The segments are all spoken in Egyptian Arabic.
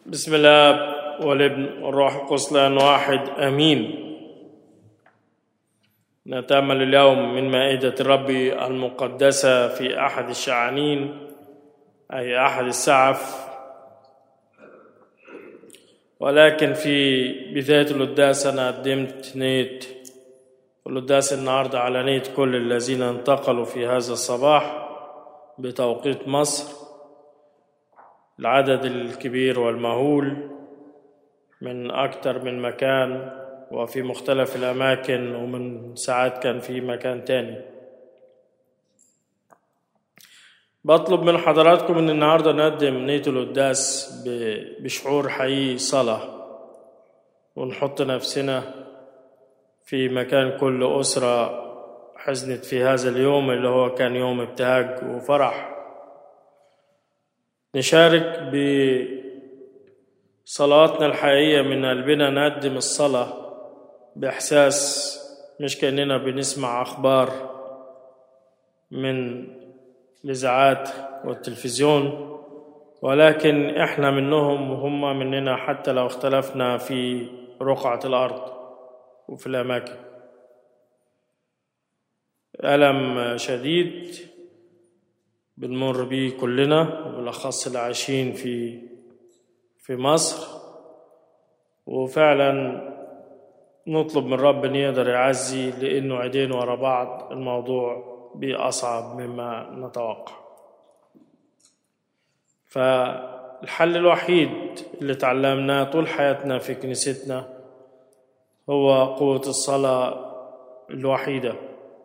بسم الله والابن والروح القدس لان واحد امين نتامل اليوم من مائده الرب المقدسه في احد الشعانين اي احد السعف ولكن في بدايه القداس انا قدمت نيت القداس النهارده على نية كل الذين انتقلوا في هذا الصباح بتوقيت مصر العدد الكبير والمهول من أكثر من مكان وفي مختلف الأماكن ومن ساعات كان في مكان تاني بطلب من حضراتكم ان النهارده نقدم نية القداس بشعور حقيقي صلاة ونحط نفسنا في مكان كل أسرة حزنت في هذا اليوم اللي هو كان يوم ابتهاج وفرح نشارك بصلواتنا الحقيقية من قلبنا نقدم الصلاة بإحساس مش كأننا بنسمع أخبار من الإذاعات والتلفزيون ولكن إحنا منهم وهم مننا حتى لو اختلفنا في رقعة الأرض وفي الأماكن ألم شديد بنمر بيه كلنا وبالأخص اللي عايشين في في مصر وفعلا نطلب من رب ان يقدر يعزي لانه عيدين ورا بعض الموضوع بأصعب مما نتوقع فالحل الوحيد اللي تعلمناه طول حياتنا في كنيستنا هو قوة الصلاة الوحيدة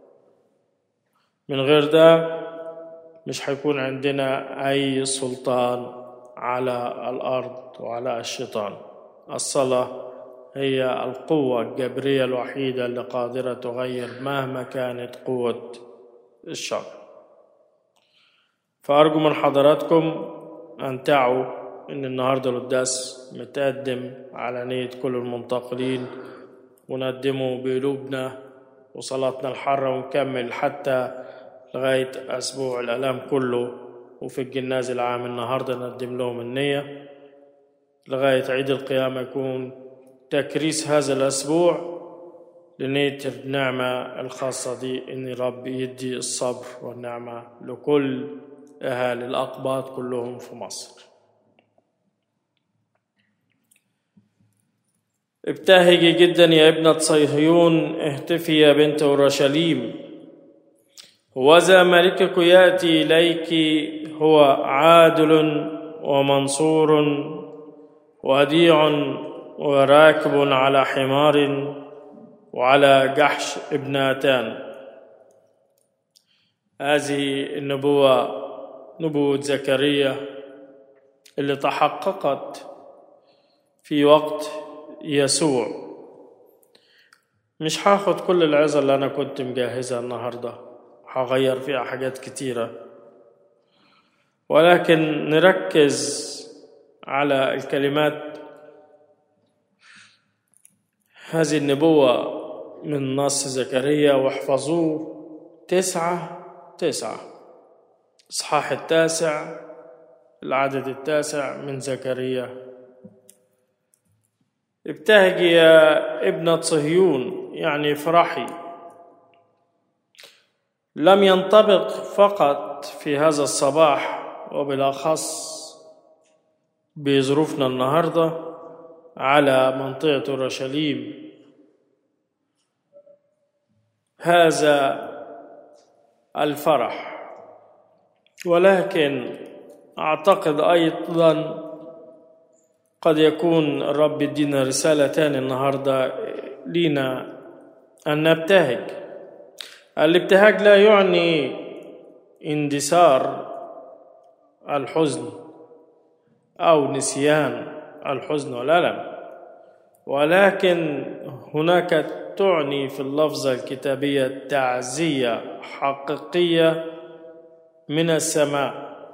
من غير ده مش هيكون عندنا أي سلطان على الأرض وعلى الشيطان الصلاة هي القوة الجبرية الوحيدة اللي قادرة تغير مهما كانت قوة الشر فأرجو من حضراتكم أن تعوا إن النهاردة القداس متقدم على نية كل المنتقلين ونقدمه بقلوبنا وصلاتنا الحارة ونكمل حتى لغاية أسبوع الألام كله وفي الجناز العام النهاردة نقدم لهم النية لغاية عيد القيامة يكون تكريس هذا الأسبوع لنية النعمة الخاصة دي إن رب يدي الصبر والنعمة لكل أهالي الأقباط كلهم في مصر ابتهجي جدا يا ابنة صهيون اهتفي يا بنت أورشليم وذا ملكك يأتي إليك هو عادل ومنصور وديع وراكب على حمار وعلى جحش ابناتان هذه النبوة نبوة زكريا اللي تحققت في وقت يسوع مش هاخد كل العظة اللي أنا كنت مجهزها النهاردة هغير فيها حاجات كتيرة ولكن نركز على الكلمات هذه النبوة من نص زكريا واحفظوه تسعة تسعة إصحاح التاسع العدد التاسع من زكريا ابتهجي يا ابنة صهيون يعني افرحي لم ينطبق فقط في هذا الصباح وبالأخص بظروفنا النهارده على منطقة أورشليم هذا الفرح ولكن أعتقد أيضا قد يكون الرب يدينا رسالة تاني النهاردة لينا أن نبتهج الابتهاج لا يعني اندثار الحزن أو نسيان الحزن والألم ولكن هناك تعني في اللفظة الكتابية تعزية حقيقية من السماء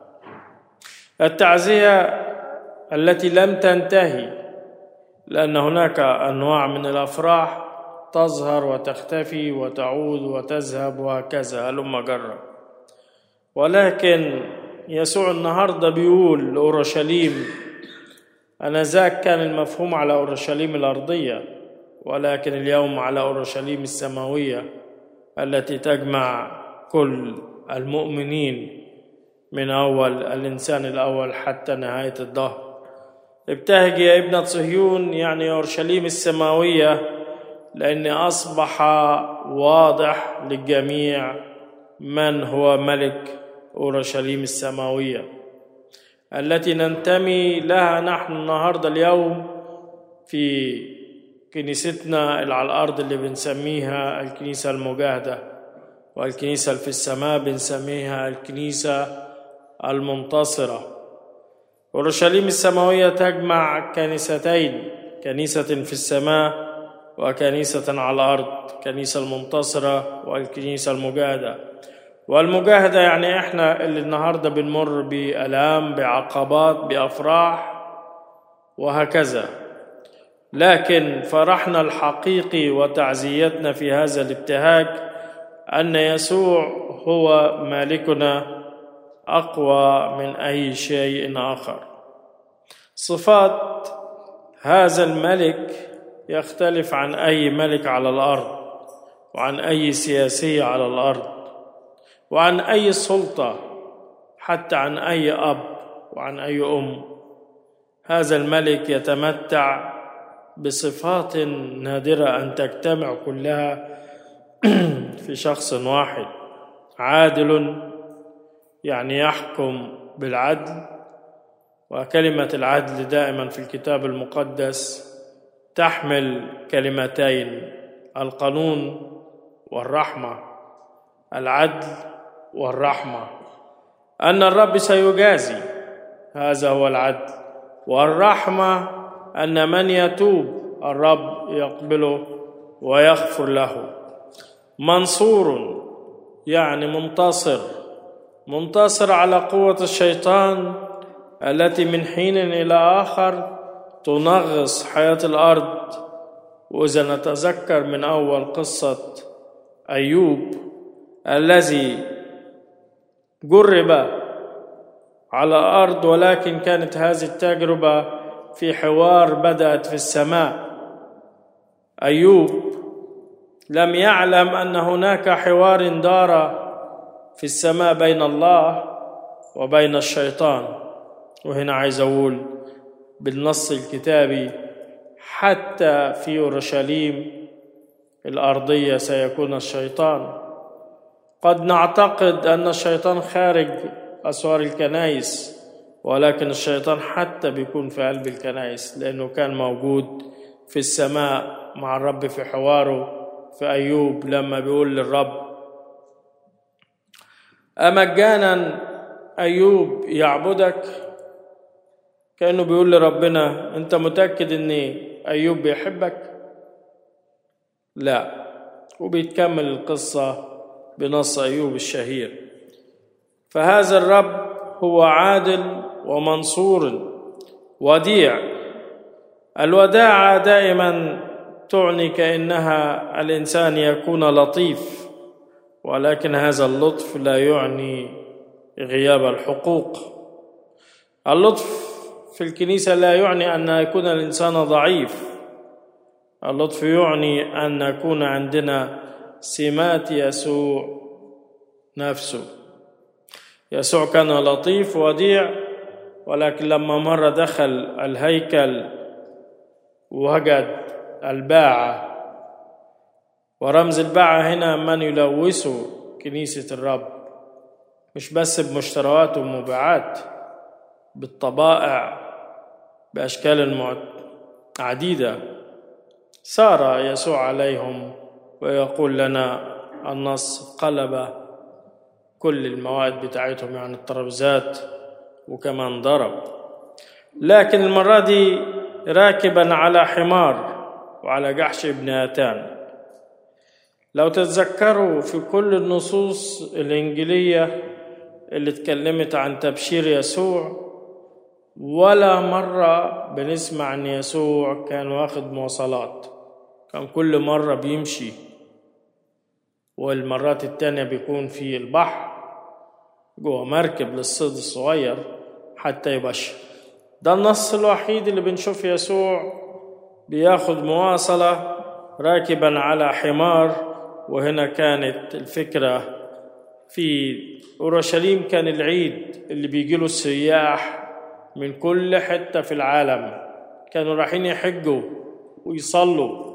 التعزية التي لم تنتهي لأن هناك أنواع من الأفراح تظهر وتختفي وتعود وتذهب وهكذا هلم جرا ولكن يسوع النهارده بيقول لأورشليم انذاك كان المفهوم على اورشليم الارضيه ولكن اليوم على اورشليم السماويه التي تجمع كل المؤمنين من اول الانسان الاول حتى نهايه الدهر ابتهج يا ابنه صهيون يعني اورشليم السماويه لان اصبح واضح للجميع من هو ملك اورشليم السماويه التي ننتمي لها نحن النهارده اليوم في كنيستنا اللي على الارض اللي بنسميها الكنيسه المجاهده والكنيسه اللي في السماء بنسميها الكنيسه المنتصره اورشليم السماويه تجمع كنيستين كنيسه في السماء وكنيسه على الارض كنيسه المنتصره والكنيسه المجاهده والمجاهده يعني احنا اللي النهارده بنمر بالام بعقبات بافراح وهكذا لكن فرحنا الحقيقي وتعزيتنا في هذا الابتهاج ان يسوع هو مالكنا اقوى من اي شيء اخر صفات هذا الملك يختلف عن اي ملك على الارض وعن اي سياسي على الارض وعن اي سلطه حتى عن اي اب وعن اي ام هذا الملك يتمتع بصفات نادره ان تجتمع كلها في شخص واحد عادل يعني يحكم بالعدل وكلمه العدل دائما في الكتاب المقدس تحمل كلمتين القانون والرحمه العدل والرحمه ان الرب سيجازي هذا هو العدل والرحمه ان من يتوب الرب يقبله ويغفر له منصور يعني منتصر منتصر على قوه الشيطان التي من حين الى اخر تنغص حياه الارض واذا نتذكر من اول قصه ايوب الذي جرب على الارض ولكن كانت هذه التجربه في حوار بدات في السماء ايوب لم يعلم ان هناك حوار دار في السماء بين الله وبين الشيطان وهنا عايز اقول بالنص الكتابي حتى في اورشليم الارضيه سيكون الشيطان قد نعتقد ان الشيطان خارج اسوار الكنائس ولكن الشيطان حتى بيكون في قلب الكنائس لانه كان موجود في السماء مع الرب في حواره في ايوب لما بيقول للرب امجانا ايوب يعبدك كانه بيقول لربنا انت متاكد ان ايوب بيحبك لا وبيتكمل القصه بنص ايوب الشهير فهذا الرب هو عادل ومنصور وديع الوداعه دائما تعني كانها الانسان يكون لطيف ولكن هذا اللطف لا يعني غياب الحقوق اللطف في الكنيسه لا يعني ان يكون الانسان ضعيف اللطف يعني ان نكون عندنا سمات يسوع نفسه يسوع كان لطيف وديع ولكن لما مره دخل الهيكل وجد الباعه ورمز الباعه هنا من يلوث كنيسه الرب مش بس بمشتريات ومبيعات بالطبائع باشكال عديده سار يسوع عليهم ويقول لنا النص قلب كل المواد بتاعتهم يعني الترابيزات وكمان ضرب لكن المرة دي راكبا على حمار وعلى جحش ابن آتان لو تتذكروا في كل النصوص الإنجيلية اللي اتكلمت عن تبشير يسوع ولا مرة بنسمع أن يسوع كان واخد مواصلات كان كل مرة بيمشي والمرات التانية بيكون في البحر جوه مركب للصيد الصغير حتى يبشر ده النص الوحيد اللي بنشوف يسوع بياخد مواصلة راكبا على حمار وهنا كانت الفكرة في أورشليم كان العيد اللي بيجيله السياح من كل حتة في العالم كانوا رايحين يحجوا ويصلوا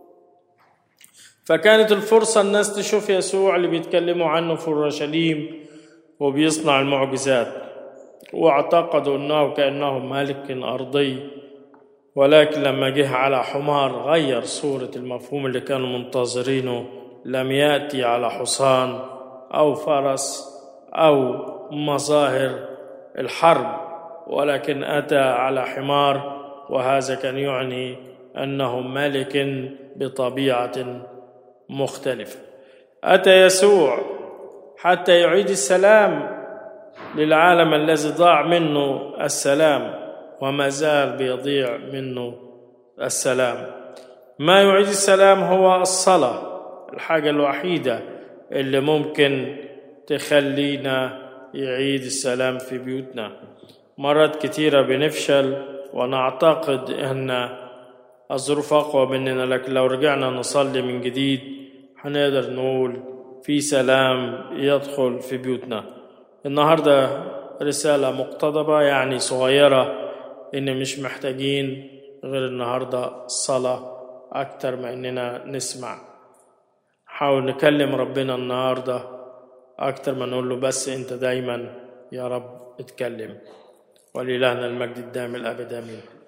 فكانت الفرصة الناس تشوف يسوع اللي بيتكلموا عنه في أورشليم وبيصنع المعجزات واعتقدوا أنه كأنه ملك أرضي ولكن لما جه على حمار غير صورة المفهوم اللي كانوا منتظرينه لم يأتي على حصان أو فرس أو مظاهر الحرب ولكن أتى على حمار وهذا كان يعني أنه ملك بطبيعة مختلفة أتى يسوع حتى يعيد السلام للعالم الذي ضاع منه السلام وما زال بيضيع منه السلام ما يعيد السلام هو الصلاة الحاجة الوحيدة اللي ممكن تخلينا يعيد السلام في بيوتنا مرات كتيرة بنفشل ونعتقد أن الظروف أقوى مننا لكن لو رجعنا نصلي من جديد هنقدر نقول في سلام يدخل في بيوتنا النهاردة رسالة مقتضبة يعني صغيرة إن مش محتاجين غير النهاردة صلاة أكتر ما إننا نسمع حاول نكلم ربنا النهاردة أكتر ما نقول له بس أنت دايما يا رب اتكلم ولإلهنا المجد الدائم الأبد آمين